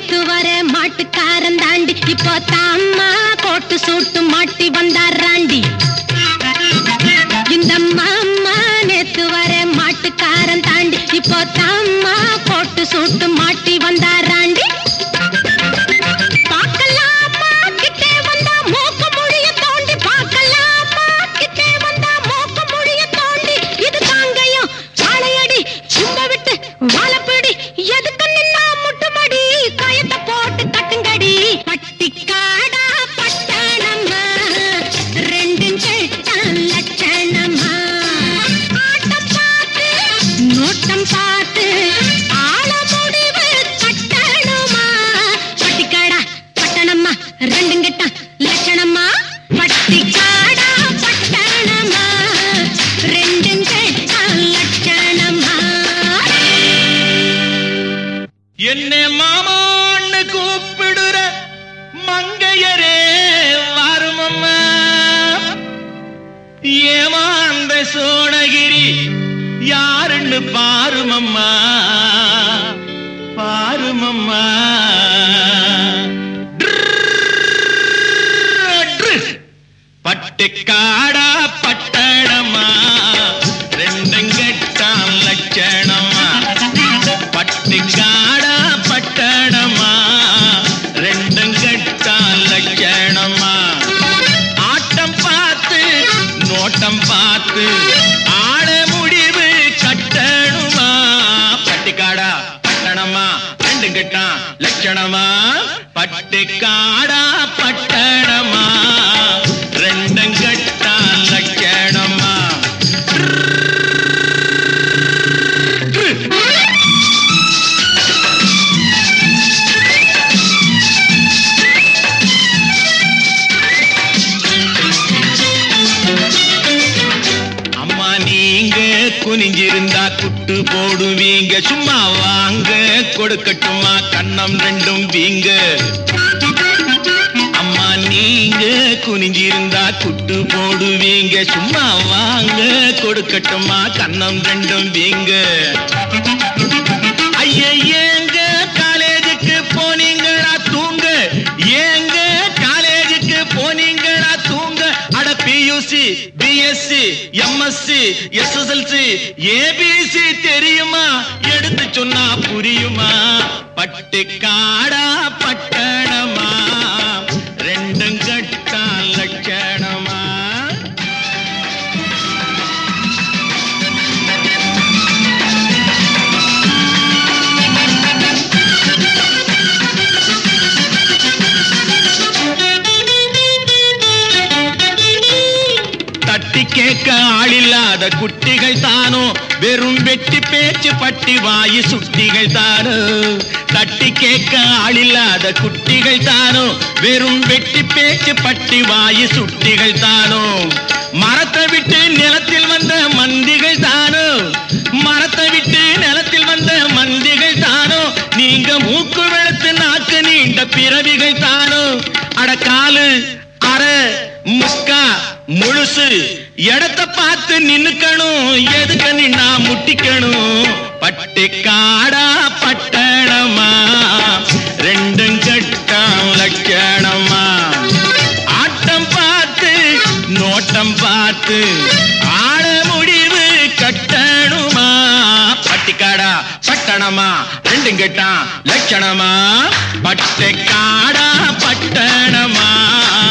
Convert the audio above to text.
நேத்து வர மாட்டுக்காரன் தாண்டி இப்போ தாம்மா கோட்டு சூட்டு மாட்டி வந்தார் ராண்டி இந்த மாமா நேத்து வர மாட்டுக்காரன் தாண்டி இப்போ தாம்மா கோட்டு சூட்டு மாட்டி வந்தார் ராண்டி பார்க்கலாமா கிட்டே வந்தா மூக்க முடிய தோண்டி பார்க்கலாமா கிட்டே வந்தா மூக்க முடிய தோண்டி இது தாங்கையும் வாழையடி சும்மா விட்டு வாழப்பிடி எதுக்கு நின்னா முட்டுமடி கயத்தை போட்டு கட்டுங்கடி பட்டிக்காடா பட்டணமா ரெண்டும் செட்டான் லட்சணமா ஆட்டம் பார்த்து நோட்டம் பார்த்து ஆள முடிவு கட்டணுமா பட்டிக்காடா பட்டணமா ரெண்டும் கெட்டான் லட்சணமா பட்டிக்காடா பட்டணமா ரெண்டும் கெட்டான் லட்சணமா என்னை மாமான்னு கூப்பிடுற மங்கையரே வாருமம்மா ஏமாந்த சோழகிரி யாருன்னு பாருமம்மா பாருமம்மா பட்டுக்காடா பட்டணமா ரெண்டங்கட்டான் லட்சணமா பட்டுக்காடா பட்டணமா ரெண்டும் கட்டான் லட்சணமா ஆட்டம் பார்த்து நோட்டம் பார்த்து ஆட முடிவு கட்டணுமா பட்டுக்காடா பட்டணமா ரெண்டும் கட்டான் லட்சணமா பட்டுக்காடா பட்டணமா ரெண்டும் கட்டான் லட்சணமா அம்மா நீங்க குனிஞ்சிருந்தா குட்டு போடுவீங்க சும்மா வாங்க கொடுக்கட்டுமா கண்ணம் ரெண்டும் வீங்க அம்மா நீங்க குனிஞ்சிருந்தா குட்டு போடுவீங்க சும்மா வாங்க கொடுக்கட்டுமா கண்ணம் ரெண்டும் வீங்க ஐயா ஏங்க காலேஜுக்கு போனீங்களா தூங்க ஏங்க காலேஜுக்கு போனீங்களா தூங்க அட PUC BSc MSc SSLC ABC தெரியுமா எடுத்து சொன்னா புரியுமா பட்டுக்காடா பட்டணமா ரெண்டும் கட்டா லட்சணமா தட்டி கேட்க ஆளில்லாத குட்டிகள் தானோ வெறும் வெட்டி பேச்சு பட்டி வாயு சுட்டிகள் தானோ தட்டி கேட்க ஆளில்லாத குட்டிகள் தானோ வெறும் வெட்டி பேச்சு பட்டி வாயு சுட்டிகள் தானோ மரத்தை விட்டு நிலத்தில் வந்த மந்திகள் தானோ மரத்தை விட்டு நிலத்தில் வந்த மந்திகள் தானோ நீங்க மூக்கு வெளுத்து நாக்கு நீண்ட பிறவிகள் தானோ அடக்காலு அரை முக்கா முழுசு இடத்த பார்த்து நின்னுக்கணும் எதுக்கு நின்னா முட்டிக்கணும் பட்டிக்காடா பட்டணமா ரெண்டும் கட்டம் லட்சணமா ஆட்டம் பார்த்து நோட்டம் பார்த்து ஆட முடிவு கட்டணுமா பட்டிக்காடா பட்டணமா ரெண்டும் கெட்டான் லட்சணமா பட்டிக்காடா பட்டணமா